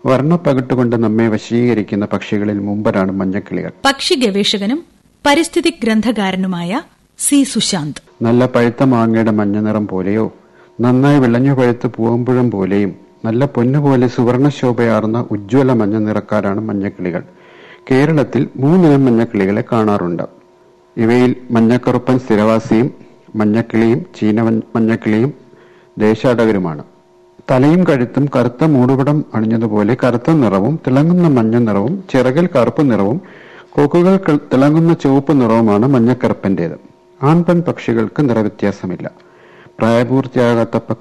വർണ്ണപ്പകിട്ടുകൊണ്ട് നമ്മെ വശീകരിക്കുന്ന പക്ഷികളിൽ മുമ്പരാണ് മഞ്ഞക്കിളികൾ പക്ഷി ഗവേഷകനും പരിസ്ഥിതി ഗ്രന്ഥകാരനുമായ സി സുശാന്ത് നല്ല പഴുത്ത മാങ്ങയുടെ മഞ്ഞ നിറം പോലെയോ നന്നായി വിളഞ്ഞു പഴുത്ത് പൂവമ്പുഴം പോലെയും നല്ല പൊന്നുപോലെ സുവർണ ശോഭയാർന്ന ഉജ്ജ്വല മഞ്ഞ നിറക്കാരാണ് മഞ്ഞക്കിളികൾ കേരളത്തിൽ മൂന്നിനം മഞ്ഞക്കിളികളെ കാണാറുണ്ട് ഇവയിൽ മഞ്ഞക്കറുപ്പൻ സ്ഥിരവാസിയും മഞ്ഞക്കിളിയും ചീന മഞ്ഞക്കിളിയും ദേശാടകരുമാണ് തലയും കഴുത്തും കറുത്ത മൂടുപടം അണിഞ്ഞതുപോലെ കറുത്ത നിറവും തിളങ്ങുന്ന മഞ്ഞ നിറവും ചിറകിൽ കറുപ്പ് നിറവും കൊക്കുകൾ ക- തിളങ്ങുന്ന ചുവപ്പ് നിറവുമാണ് മഞ്ഞക്കറുപ്പന്റേത് ആൺപെൺ പക്ഷികൾക്ക് നിറവ്യത്യാസമില്ല പ്രായപൂർത്തിയാകാത്ത പക്ഷി